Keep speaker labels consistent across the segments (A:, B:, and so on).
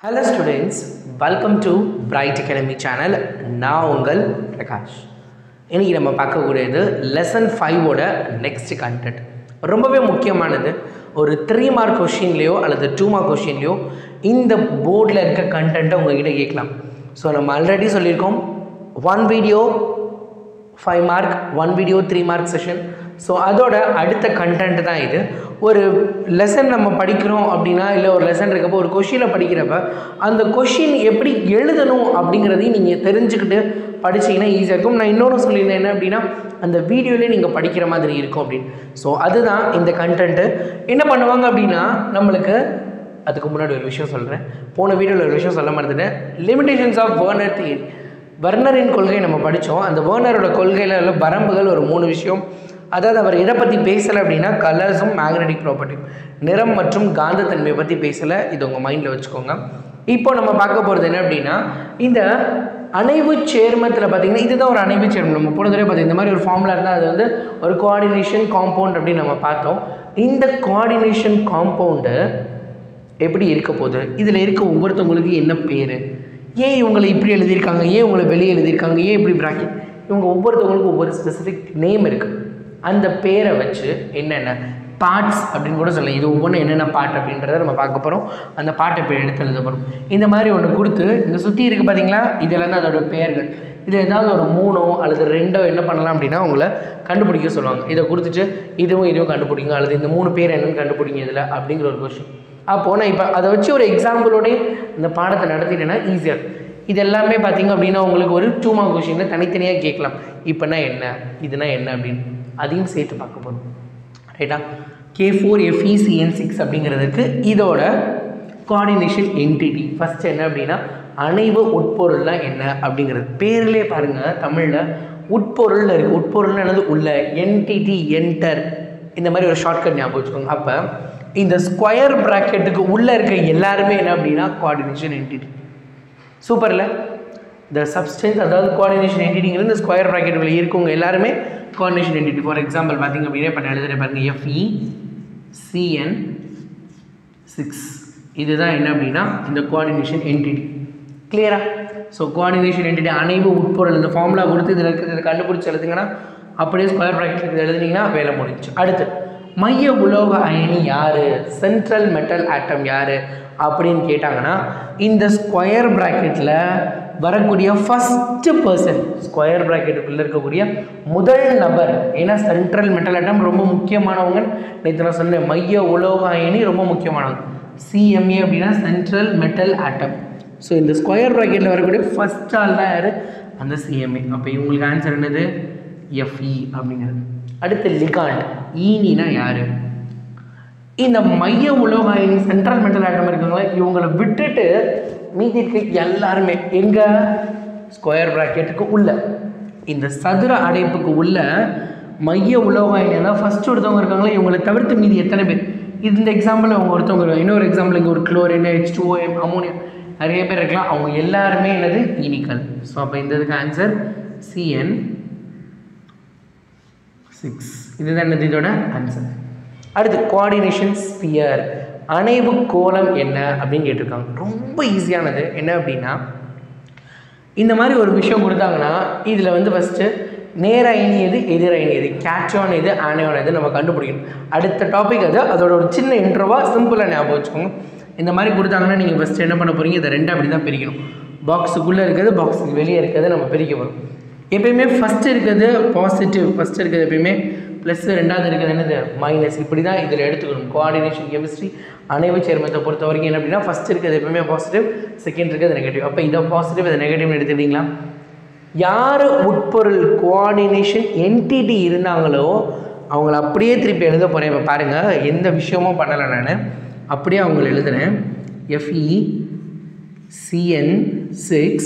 A: hello students welcome to Bright Academy channel நான் உங்கள் பிரகாஷ் இன்றைக்கி நம்ம பார்க்கக்கூடியது லெசன் ஃபைவோட நெக்ஸ்ட் கண்டென்ட் ரொம்பவே முக்கியமானது ஒரு த்ரீ மார்க் கொஷின்லேயோ அல்லது டூ மார்க் கொஷின்லேயோ இந்த போர்டில் இருக்க கண்டென்ட்டை உங்ககிட்ட கேட்கலாம் ஸோ நம்ம ஆல்ரெடி சொல்லியிருக்கோம் one video five mark one video three mark session so அதோட அடுத்த கண்டென்ட் தான் இது ஒரு லெசன் நம்ம படிக்கிறோம் அப்படின்னா இல்லை ஒரு லெசன் இருக்கப்போ ஒரு கொஷினை படிக்கிறப்ப அந்த கொஷின் எப்படி எழுதணும் அப்படிங்கிறதையும் நீங்கள் தெரிஞ்சுக்கிட்டு படிச்சீங்கன்னா ஈஸியாக இருக்கும் நான் இன்னொன்று சொல்லியிருந்தேன் என்ன அப்படின்னா அந்த வீடியோலேயே நீங்கள் படிக்கிற மாதிரி இருக்கும் அப்படின்னு ஸோ அதுதான் இந்த கண்டென்ட்டு என்ன பண்ணுவாங்க அப்படின்னா நம்மளுக்கு அதுக்கு முன்னாடி ஒரு விஷயம் சொல்கிறேன் போன வீடியோவில் ஒரு விஷயம் சொல்ல மறந்துட்டேன் லிமிடேஷன்ஸ் ஆஃப் வேர்னர் தியரி வர்னரின் கொள்கை நம்ம படித்தோம் அந்த வேர்னரோட கொள்கையில் உள்ள வரம்புகள் ஒரு மூணு விஷயம் அதாவது அவர் எதை பற்றி பேசலை அப்படின்னா கலர்ஸும் மேக்னெட்டிக் ப்ராப்பர்ட்டி நிறம் மற்றும் காந்தத்தன்மையை பற்றி பேசலை இது உங்கள் மைண்டில் வச்சுக்கோங்க இப்போ நம்ம பார்க்க போகிறது என்ன அப்படின்னா இந்த அணைவு சேர்மத்தில் பார்த்தீங்கன்னா இதுதான் ஒரு அணைவு சேர்மம் நம்ம போன தடவை பார்த்தீங்க இந்த மாதிரி ஒரு ஃபார்முலா இருந்தால் அது வந்து ஒரு கோஆர்டினேஷன் காம்பவுண்ட் அப்படின்னு நம்ம பார்த்தோம் இந்த கோஆர்டினேஷன் காம்பவுண்டு எப்படி இருக்க போகுது இதில் இருக்க ஒவ்வொருத்தவங்களுக்கு என்ன பேர் ஏன் இவங்களை இப்படி எழுதியிருக்காங்க ஏன் இவங்களை வெளியே எழுதியிருக்காங்க ஏன் இப்படி ப்ராக்கெட் இவங்க ஒவ்வொருத்தவங்களுக்கும் ஒவ்வொரு ஸ்பெசிஃபிக் நேம் இருக்குது அந்த பேரை வச்சு என்னென்ன பார்ட்ஸ் அப்படின்னு கூட சொல்லலாம் இது ஒவ்வொன்றும் என்னென்ன பாட்டு அப்படின்றத நம்ம பார்க்க போகிறோம் அந்த பாட்டை இப்போ எடுத்து எழுத போகிறோம் இந்த மாதிரி ஒன்று கொடுத்து இந்த சுற்றி இருக்குது பார்த்தீங்களா இதெல்லாம் தான் அதோட பெயர்கள் இது ஏதாவது ஒரு மூணோ அல்லது ரெண்டோ என்ன பண்ணலாம் அப்படின்னா உங்களை கண்டுபிடிக்க சொல்லுவாங்க இதை கொடுத்துட்டு இதுவும் இதுவும் கண்டுபிடிங்க அல்லது இந்த மூணு பேர் என்னன்னு கண்டுபிடிங்க இதில் அப்படிங்கிற ஒரு கொஷின் அப்போது நான் இப்போ அதை வச்சு ஒரு எக்ஸாம்பிளோடய இந்த பாடத்தை நடத்திட்டேன்னா ஈஸியாக இருக்கும் இது எல்லாமே பார்த்தீங்க அப்படின்னா உங்களுக்கு ஒரு டூ மார்க் கொஷினில் தனித்தனியாக கேட்கலாம் இப்போனா என்ன இதுனா என்ன அப்படின்னு அதையும் சேர்த்து பார்க்க போகிறோம் ரைட்டா கே ஃபோர் எஃப்இசிஎன் சிக்ஸ் அப்படிங்கிறதுக்கு இதோட கோஆர்டினேஷன் என்டிடி ஃபஸ்ட் என்ன அப்படின்னா அணைவு உட்பொருள்னா என்ன அப்படிங்கிறது பேர்லேயே பாருங்கள் தமிழில் உட்பொருள் இருக்குது உட்பொருள்னு என்னது உள்ள என்டிடி என்டர் இந்த மாதிரி ஒரு ஷார்ட்கட் ஞாபகம் வச்சுக்கோங்க அப்போ இந்த ஸ்கொயர் ப்ராக்கெட்டுக்கு உள்ளே இருக்க எல்லாருமே என்ன அப்படின்னா கோஆர்டினேஷன் என்டிடி சூப்பரில் த சப்ஸ்டன்ஸ் அதாவது கோஆர்டினேஷன் என்டிட்டிங்கிறது இந்த ஸ்கொயர் ப்ராக்கெட்டுக்குள்ள இருக்கவங்க எல்லாருமே கோஆர்டினேஷன் என்டிட்டி ஃபார் எக்ஸாம்பிள் பார்த்தீங்க அப்படின்னா இப்போ நான் எழுதுகிறேன் பாருங்கள் எஃப்இ சிஎன் சிக்ஸ் இதுதான் என்ன அப்படின்னா இந்த கோஆர்டினேஷன் என்டிட்டி கிளியரா ஸோ கோஆர்டினேஷன் என்டிட்டி அனைவு உட்பொருள் இந்த ஃபார்முலா கொடுத்து இதில் இருக்கிறது இதை கண்டுபிடிச்சி எழுதுங்கன்னா அப்படியே ஸ்கொயர் ப்ராக்கெட் இதை எழுதுனீங்கன்னா வேலை முடிஞ்சு அடுத்து மைய உலோக அயனி யார் சென்ட்ரல் மெட்டல் ஆட்டம் யார் அப்படின்னு கேட்டாங்கன்னா இந்த ஸ்கொயர் ப்ராக்கெட்டில் வரக்கூடிய ஃபஸ்ட்டு பர்சன் ஸ்கொயர் ப்ராக்கெட்டுக்குள்ளே இருக்கக்கூடிய முதல் நபர் ஏன்னா சென்ட்ரல் மெட்டல் ஆட்டம் ரொம்ப முக்கியமானவங்க நேற்று நான் சொன்னேன் மைய உலோக அயனி ரொம்ப முக்கியமானவங்க சிஎம்ஏ அப்படின்னா சென்ட்ரல் மெட்டல் ஆட்டம் ஸோ இந்த ஸ்கொயர் ப்ராக்கெட்டில் வரக்கூடிய ஃபஸ்ட் ஆள் தான் யார் அந்த சிஎம்ஏ அப்போ இவங்களுக்கு ஆன்சர் என்னது எஃப்இ அப்படிங்கிறது அடுத்து லிகாண்ட் ஈனினா யார் இந்த மைய உலோக அயனி சென்ட்ரல் மெட்டல் ஆட்டம் இருக்காங்களா இவங்களை விட்டுட்டு மீதி இருக்க எல்லாருமே எங்கே ஸ்கொயர் ப்ராக்கெட்டுக்கு உள்ள இந்த சதுர அடைப்புக்கு உள்ள மைய உலோக அயனி தான் ஃபஸ்ட்டு ஒருத்தவங்க இருக்காங்களா இவங்களை தவிர்த்து மீதி எத்தனை பேர் இந்த எக்ஸாம்பிள் அவங்க ஒருத்தவங்க இன்னொரு எக்ஸாம்பிள் இங்கே ஒரு chlorine H two M ammonia நிறைய பேர் இருக்கலாம் அவங்க எல்லாருமே என்னது இனிக்கல் ஸோ அப்போ இந்த இதுக்கு ஆன்சர் சிஎன் சிக்ஸ் இதுதான் என்னது இதோட ஆன்சர் அடுத்து கோஆர்டினேஷன் ஸ்பியர் அணைவு கோலம் என்ன அப்படின்னு கேட்டிருக்காங்க ரொம்ப ஈஸியானது என்ன அப்படின்னா இந்த மாதிரி ஒரு விஷயம் கொடுத்தாங்கன்னா இதில் வந்து ஃபஸ்ட்டு நேர் அயனி எது எதிர் அயனி எது கேட்சான் எது ஆனையான் எது நம்ம கண்டுபிடிக்கணும் அடுத்த டாபிக் அது அதோட ஒரு சின்ன இன்ட்ரோவாக சிம்பிளாக ஞாபகம் வச்சுக்கோங்க இந்த மாதிரி கொடுத்தாங்கன்னா நீங்கள் ஃபஸ்ட்டு என்ன பண்ண போகிறீங்க இதை ரெண்டு அப்படி தான் பிரிக்கணும் பாக்ஸுக்குள்ளே இருக்கிறது பாக்ஸுக்கு வெளியே இருக்கிறது நம்ம பிரிக்க போகிறோம் எப்பயுமே ஃபஸ்ட்டு இருக்கிறது பாசிட்டிவ் ஃபஸ்ட்டு இருக்கிறது எப்பயுமே ப்ளஸ் ரெண்டாவது இருக்கிறது என்னது மைனஸ் இப்படி தான் இதில் எடுத்துக்கணும் கோஆர்டினேஷன் கெமிஸ்ட்ரி அணைவு சேர்மத்தை பொறுத்த வரைக்கும் என்ன அப்படின்னா ஃபஸ்ட் இருக்கிறது எப்பவுமே பாசிட்டிவ் செகண்ட் இருக்கிறது நெகட்டிவ் அப்போ இதை பாசிட்டிவ் இதை நெகட்டிவ்னு எடுத்துக்கிட்டீங்களா யார் உட்பொருள் கோஆர்டினேஷன் என்டிடி இருந்தாங்களோ அவங்கள அப்படியே திருப்பி எழுத போகிறேன் இப்போ பாருங்கள் எந்த விஷயமும் பண்ணலை நான் அப்படியே அவங்கள எழுதுனேன் எஃப்இ சிஎன் சிக்ஸ்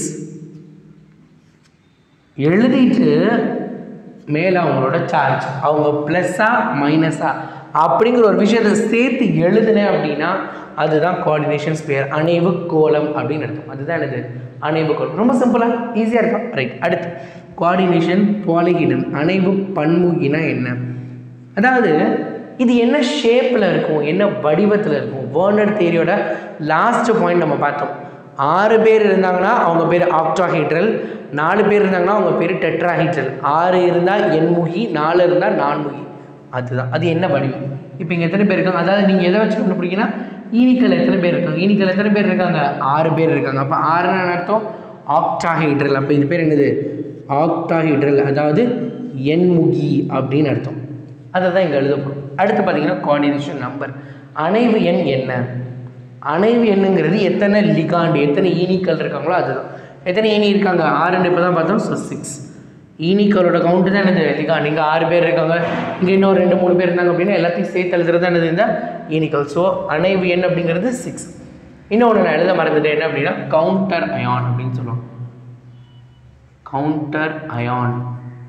A: எழுதிட்டு மேலே அவங்களோட சார்ஜ் அவங்க ப்ளஸ்ஸா மைனஸா அப்படிங்கிற ஒரு விஷயத்தை சேர்த்து எழுதுனேன் அப்படின்னா அதுதான் கோஆர்டினேஷன் ஸ்பேர் அணைவு கோலம் அப்படின்னு அர்த்தம் அதுதான் என்னது அணைவு கோலம் ரொம்ப சிம்பிளாக ஈஸியாக இருக்கும் ரைட் அடுத்து கோஆர்டினேஷன் பாலிகிடன் அணைவு பன்முகினா என்ன அதாவது இது என்ன ஷேப்பில் இருக்கும் என்ன வடிவத்தில் இருக்கும் வேர்னர் தேரியோட லாஸ்ட் பாயிண்ட் நம்ம பார்த்தோம் ஆறு பேர் இருந்தாங்கன்னா அவங்க பேர் ஆக்டாஹைட்ரல் நாலு பேர் இருந்தாங்கன்னா அவங்க பேர் டெட்ராஹைட்ரல் ஆறு இருந்தால் எண்முகி நாலு இருந்தால் நான்முகி அதுதான் அது என்ன வடிவம் இப்போ இங்கே எத்தனை பேர் இருக்காங்க அதாவது நீங்கள் எதை வச்சு கண்டுபிடிங்கன்னா ஈனிக்கல் எத்தனை பேர் இருக்காங்க ஈனிக்கல் எத்தனை பேர் இருக்காங்க ஆறு பேர் இருக்காங்க அப்போ ஆறுன்னு அர்த்தம் ஆக்டாஹைட்ரல் அப்போ இது பேர் என்னது ஆக்டாஹைட்ரல் அதாவது எண்முகி அப்படின்னு அர்த்தம் அதை தான் இங்கே எழுதப்படும் அடுத்து பார்த்தீங்கன்னா கோஆர்டினேஷன் நம்பர் அணைவு எண் என்ன அணைவு எண்ணுங்கிறது எத்தனை லிகாண்டு எத்தனை ஈனிக்கல் இருக்காங்களோ அதுதான் எத்தனை ஈனி இருக்காங்க ஆறுன்னு இப்போ தான் பார்த்தோம் ஸோ சிக்ஸ் ஈனிக்கலோட கவுண்ட்டு தான் என்னது லிகாண்ட் இங்கே ஆறு பேர் இருக்காங்க இங்கே இன்னும் ரெண்டு மூணு பேர் இருந்தாங்க அப்படின்னா எல்லாத்தையும் சேர்த்து எழுதுறது தான் என்னது இந்த ஈனிக்கல் ஸோ அணைவு எண் அப்படிங்கிறது சிக்ஸ் இன்னொன்று நான் எழுத மறந்துட்டேன் என்ன அப்படின்னா கவுண்டர் அயான் அப்படின்னு சொல்லுவாங்க கவுண்டர் அயான்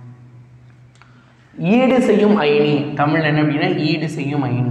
A: ஈடு செய்யும் அயனி தமிழ் என்ன அப்படின்னா ஈடு செய்யும் அயனி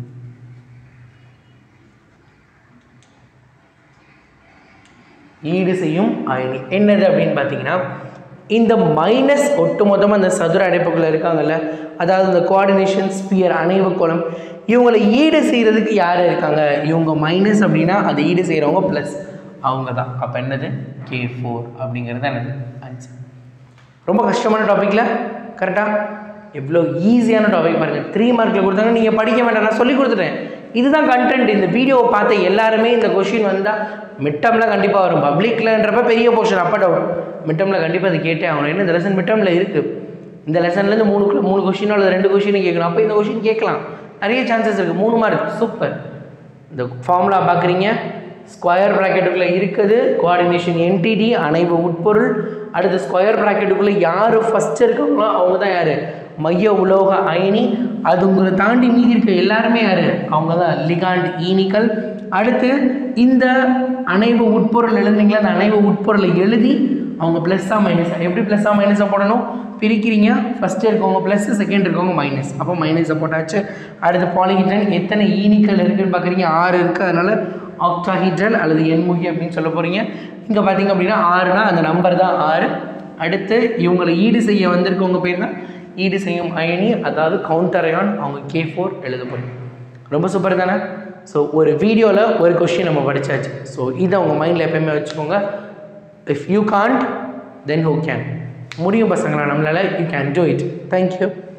A: ஈடு செய்யும் அயனி என்னது அப்படின்னு பார்த்தீங்கன்னா இந்த மைனஸ் ஒட்டுமொத்தமாக இந்த சதுர அடைப்புக்குள்ள இருக்காங்கல்ல அதாவது இந்த கோஆர்டினேஷன் ஸ்பியர் அணைவு கோலம் இவங்களை ஈடு செய்கிறதுக்கு யார் இருக்காங்க இவங்க மைனஸ் அப்படின்னா அது ஈடு செய்கிறவங்க ப்ளஸ் அவங்க தான் அப்போ என்னது கே ஃபோர் அப்படிங்கிறது என்னது ஆன்சர் ரொம்ப கஷ்டமான டாப்பிக்கில் கரெக்டாக எவ்வளோ ஈஸியான டாபிக் பாருங்கள் த்ரீ மார்க்கில் கொடுத்தாங்க நீங்கள் படிக்க வேண்டாம் நான் சொல்லி கொடுத்துட்டேன் இதுதான் கண்டென்ட் இந்த வீடியோவை பார்த்த எல்லாருமே இந்த கொஷின் வந்தால் மிட்டமில் கண்டிப்பாக வரும் பப்ளிக்லன்றப்ப பெரிய போர்ஷன் அப்போ டவுட் மிட்டமில் கண்டிப்பாக அது கேட்டே ஆகணும் ஏன்னா இந்த லெசன் மிட்டமில் இருக்குது இந்த லெசன்லேருந்து மூணு மூணு கொஷினோ அல்லது ரெண்டு கொஷினும் கேட்கணும் அப்போ இந்த கொஷின் கேட்கலாம் நிறைய சான்சஸ் இருக்குது மூணு மார்க் சூப்பர் இந்த ஃபார்முலா பார்க்குறீங்க ஸ்கொயர் ப்ராக்கெட்டுக்குள்ளே இருக்குது கோஆர்டினேஷன் என்டிடி அணைவு உட்பொருள் அடுத்து ஸ்கொயர் ப்ராக்கெட்டுக்குள்ளே யார் ஃபஸ்ட்டு இருக்காங்களோ அவங்க தான் யார் மைய உலோக அயனி அது உங்களை தாண்டி மீதி இருக்க எல்லாருமே யார் அவங்க தான் லிகாண்ட் ஈனிக்கல் அடுத்து இந்த அணைவு உட்பொருள் எழுதுனீங்களா அந்த அணைவு உட்பொருளை எழுதி அவங்க ப்ளஸ்ஸாக மைனஸாக எப்படி ப்ளஸ்ஸாக மைனஸாக போடணும் பிரிக்கிறீங்க ஃபஸ்ட்டு இருக்கவங்க ப்ளஸ் செகண்ட் இருக்கவங்க மைனஸ் அப்போ மைனஸை போட்டாச்சு அடுத்து பாலிஹிட்ரன் எத்தனை ஈனிக்கல் இருக்குன்னு பார்க்குறீங்க ஆறு இருக்குது அதனால் ஆக்டாஹிட்ரன் அல்லது எண்முகி அப்படின்னு சொல்ல போகிறீங்க இங்கே பார்த்தீங்க அப்படின்னா ஆறுனா அந்த நம்பர் தான் ஆறு அடுத்து இவங்களை ஈடு செய்ய வந்திருக்கவங்க பேர் தான் ஈடு செய்யும் அயனி அதாவது கவுண்டர் அயான் அவங்க கே ஃபோர் எழுத போகிறீங்க ரொம்ப சூப்பர் தானே ஸோ ஒரு வீடியோவில் ஒரு கொஷின் நம்ம படித்தாச்சு ஸோ இதை உங்கள் மைண்டில் எப்பயுமே வச்சுக்கோங்க if you can't then who can முடியும் பசங்களா நம்மளால் you can do it thank you